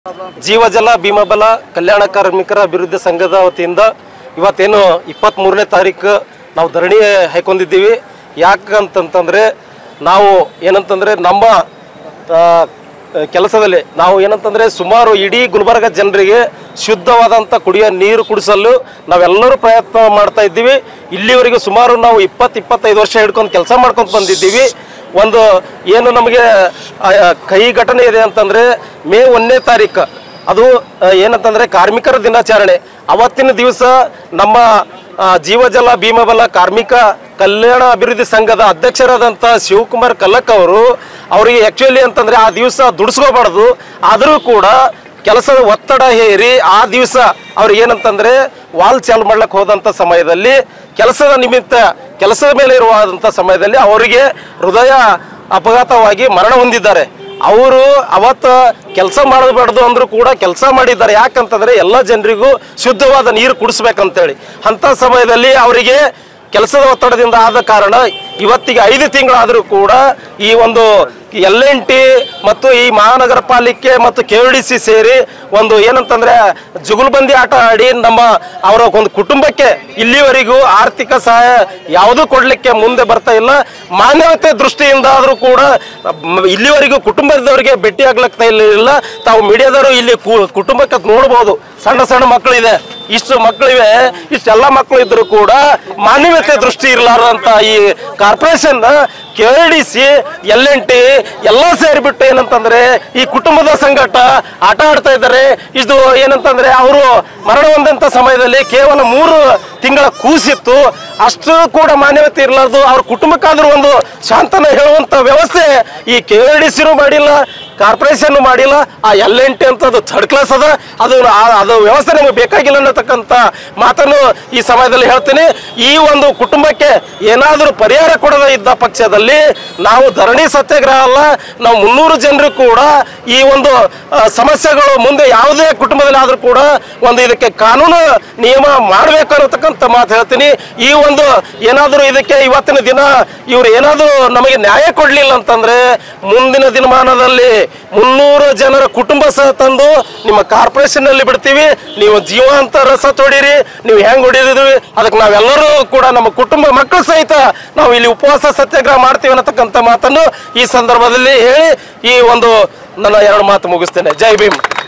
ಜೀವಜಲ ಭೀಮಬಲ ಕಲ್ಯಾಣ ಕಾರ್ಮಿಕರ ಅಭಿವೃದ್ಧಿ ಸಂಘದ ವತಿಯಿಂದ ಇವತ್ತೇನು ಇಪ್ಪತ್ತ್ ಮೂರನೇ ತಾರೀಕು ನಾವು ಧರಣಿ ಹಾಕೊಂಡಿದ್ದೀವಿ ಯಾಕಂತಂತಂದ್ರೆ ನಾವು ಏನಂತಂದ್ರೆ ನಮ್ಮ ಆ, ಕೆಲಸದಲ್ಲಿ ನಾವು ಏನಂತಂದ್ರೆ ಸುಮಾರು ಇಡೀ ಗುಲ್ಬರ್ಗ ಜನರಿಗೆ ಶುದ್ಧವಾದಂಥ ಕುಡಿಯೋ ನೀರು ಕುಡಿಸಲು ನಾವೆಲ್ಲರೂ ಪ್ರಯತ್ನ ಮಾಡ್ತಾ ಇದ್ದೀವಿ ಇಲ್ಲಿವರೆಗೂ ಸುಮಾರು ನಾವು ಇಪ್ಪತ್ತು ಇಪ್ಪತ್ತೈದು ವರ್ಷ ಹಿಡ್ಕೊಂಡು ಕೆಲಸ ಮಾಡ್ಕೊಂಡು ಬಂದಿದ್ದೀವಿ ಒಂದು ಏನು ನಮಗೆ ಆ, ಕಹಿ ಘಟನೆ ಇದೆ ಅಂತಂದ್ರೆ ಮೇ ಒಂದನೇ ತಾರೀಕು ಅದು ಆ, ಏನಂತಂದ್ರೆ ಕಾರ್ಮಿಕರ ದಿನಾಚರಣೆ ಅವತ್ತಿನ ದಿವಸ ನಮ್ಮ ಆ, ಜೀವಜಲ ಭೀಮಬಲ ಕಾರ್ಮಿಕ ಕಲ್ಯಾಣ ಅಭಿವೃದ್ಧಿ ಸಂಘದ ಅಧ್ಯಕ್ಷರಾದಂಥ ಶಿವಕುಮಾರ್ ಕಲ್ಲಕ್ ಅವರು ಅವರಿಗೆ ಆಕ್ಚುಲಿ ಅಂತಂದ್ರೆ ಆ ದಿವಸ ದುಡಿಸ್ಕೋಬಾರ್ದು ಆದರೂ ಕೂಡ ಕೆಲಸದ ಒತ್ತಡ ಹೇರಿ ಆ ದಿವಸ ಅವ್ರು ಏನಂತಂದ್ರೆ ವಾಲ್ ಚಾಲು ಮಾಡ್ಲಕ್ಕೆ ಹೋದಂಥ ಸಮಯದಲ್ಲಿ ಕೆಲಸದ ನಿಮಿತ್ತ ಕೆಲಸದ ಮೇಲೆ ಇರುವಂಥ ಸಮಯದಲ್ಲಿ ಅವರಿಗೆ ಹೃದಯ ಅಪಘಾತವಾಗಿ ಮರಣ ಹೊಂದಿದ್ದಾರೆ ಅವರು ಅವತ್ತ ಕೆಲಸ ಮಾಡಬಾರ್ದು ಅಂದ್ರೂ ಕೂಡ ಕೆಲಸ ಮಾಡಿದ್ದಾರೆ ಯಾಕಂತಂದ್ರೆ ಎಲ್ಲ ಜನರಿಗೂ ಶುದ್ಧವಾದ ನೀರು ಕುಡಿಸ್ಬೇಕಂತೇಳಿ ಅಂಥ ಸಮಯದಲ್ಲಿ ಅವರಿಗೆ ಕೆಲಸದ ಒತ್ತಡದಿಂದ ಆದ ಕಾರಣ ಇವತ್ತಿಗೆ ಐದು ತಿಂಗಳಾದರೂ ಕೂಡ ಈ ಒಂದು ಎಲ್ ಎನ್ ಟಿ ಮತ್ತು ಈ ಮಹಾನಗರ ಪಾಲಿಕೆ ಮತ್ತು ಕೆ ಡಿ ಸಿ ಸೇರಿ ಒಂದು ಏನಂತಂದ್ರೆ ಜುಗುಲ್ಬಂದಿ ಆಟ ಆಡಿ ನಮ್ಮ ಅವರ ಒಂದು ಕುಟುಂಬಕ್ಕೆ ಇಲ್ಲಿವರೆಗೂ ಆರ್ಥಿಕ ಸಹಾಯ ಯಾವುದೂ ಕೊಡ್ಲಿಕ್ಕೆ ಮುಂದೆ ಬರ್ತಾ ಇಲ್ಲ ಮಾನವತೆ ದೃಷ್ಟಿಯಿಂದ ಆದರೂ ಕೂಡ ಮ್, ಇಲ್ಲಿವರೆಗೂ ಕುಟುಂಬದವರಿಗೆ ಭೇಟಿ ಆಗ್ಲಿಕ್ತಾ ಇಲ್ಲ ತಾವು ಮೀಡಿಯಾದವರು ಇಲ್ಲಿ ಕು- ಕುಟುಂಬಕ್ಕೆ ನೋಡ್ಬೋದು ಸಣ್ಣ ಸಣ್ಣ ಮಕ್ಕಳಿದೆ ಇಷ್ಟು ಮಕ್ಕಳಿವೆ ಇಷ್ಟೆಲ್ಲ ಮಕ್ಕಳು ಇದ್ರು ಕೂಡ ಮಾನವೀಯತೆ ದೃಷ್ಟಿ ಇರಲಾರ್ದಂತ ಈ corporation K D C L N T ಎಲ್ಲ ಸೇರಿಬಿಟ್ಟು ಏನಂತಂದ್ರೆ ಈ ಕುಟುಂಬದ ಸಂಘಟ ಆಟ ಆಡ್ತಾ ಇದ್ದಾರೆ ಇದು ಏನಂತಂದ್ರೆ ಅವರು ಮರಣ ಹೊಂದಂತ ಸಮಯದಲ್ಲಿ ಕೇವಲ ಮೂರು ತಿಂಗಳ ಕೂಸಿತ್ತು ಅಷ್ಟು ಕೂಡ ಮಾನ್ಯತೆ ಇರಲಾರ್ದು ಅವ್ರ ಕುಟುಂಬಕ್ಕಾದ್ರೂ ಒಂದು ಶಾಂತನ ಹೇಳುವಂತ ವ್ಯವಸ್ಥೆ ಈ ಕೆ ಡಿ ಸಿನೂ ಮಾಡಿಲ್ಲ ಕಾರ್ಪೊರೇಷನ್ ಮಾಡಿಲ್ಲ ಆ ಎಲ್ ಎನ್ ಟಿ ಅಂತ ಅದು ಥರ್ಡ್ ಕ್ಲಾಸ್ ಅದ ಅದು ಆ- ಅದು ವ್ಯವಸ್ಥೆ ನಮಗೆ ಬೇಕಾಗಿಲ್ಲ ಅನ್ನತಕ್ಕಂಥ ಮಾತನ್ನು ಈ ಸಮಯದಲ್ಲಿ ಹೇಳ್ತೀನಿ ಈ ಒಂದು ಕುಟುಂಬಕ್ಕೆ ಏನಾದರೂ ಪರಿಹಾರ ಕೊಡದೇ ಇದ್ದ ಪಕ್ಷದಲ್ಲಿ ನಾವು ಧರಣಿ ಸತ್ಯಾಗ್ರಹ ಅಲ್ಲ ನಾವು ಮುನ್ನೂರು ಜನರು ಕೂಡ ಈ ಒಂದು ಆ, ಸಮಸ್ಯೆಗಳು ಮುಂದೆ ಯಾವುದೇ ಕುಟುಂಬದಲ್ಲಿ ಆದರೂ ಕೂಡ ಒಂದು ಇದಕ್ಕೆ ಕಾನೂನು ನಿಯಮ ಮಾಡಬೇಕು ಅನ್ನತಕ್ಕಂಥ ಮಾತು ಹೇಳ್ತೀನಿ ಈ ಒಂದು ಏನಾದರೂ ಇದಕ್ಕೆ ಇವತ್ತಿನ ದಿನ ಇವ್ರು ಏನಾದರೂ ನಮಗೆ ನ್ಯಾಯ ಕೊಡಲಿಲ್ಲ ಅಂತಂದ್ರೆ ಮುಂದಿನ ದಿನಮಾನದಲ್ಲಿ ಮುನ್ನೂರು ಜನರ ಕುಟುಂಬ ಸಹ ತಂದು ನಿಮ್ಮ ಕಾರ್ಪೊರೇಷನ್ ನಲ್ಲಿ ಬಿಡ್ತೀವಿ ನೀವು ಜೀವಾಂತ ರಸ ತೊಡೀರಿ ನೀವು ಹೆಂಗ್ ಹೊಡಿದಿದ್ವಿ ಅದಕ್ಕೆ ನಾವೆಲ್ಲರೂ ಕೂಡ ನಮ್ಮ ಕುಟುಂಬ ಮಕ್ಕಳು ಸಹಿತ ನಾವು ಇಲ್ಲಿ ಉಪವಾಸ ಸತ್ಯಾಗ್ರಹ ಮಾಡ್ತೀವಿ ಅನ್ನತಕ್ಕಂಥ ಮಾತನ್ನು ಈ ಸಂದರ್ಭದಲ್ಲಿ ಹೇಳಿ ಈ ಒಂದು ನನ್ನ ಎರಡು ಮಾತು ಮುಗಿಸ್ತೇನೆ ಜೈ ಭೀಮ್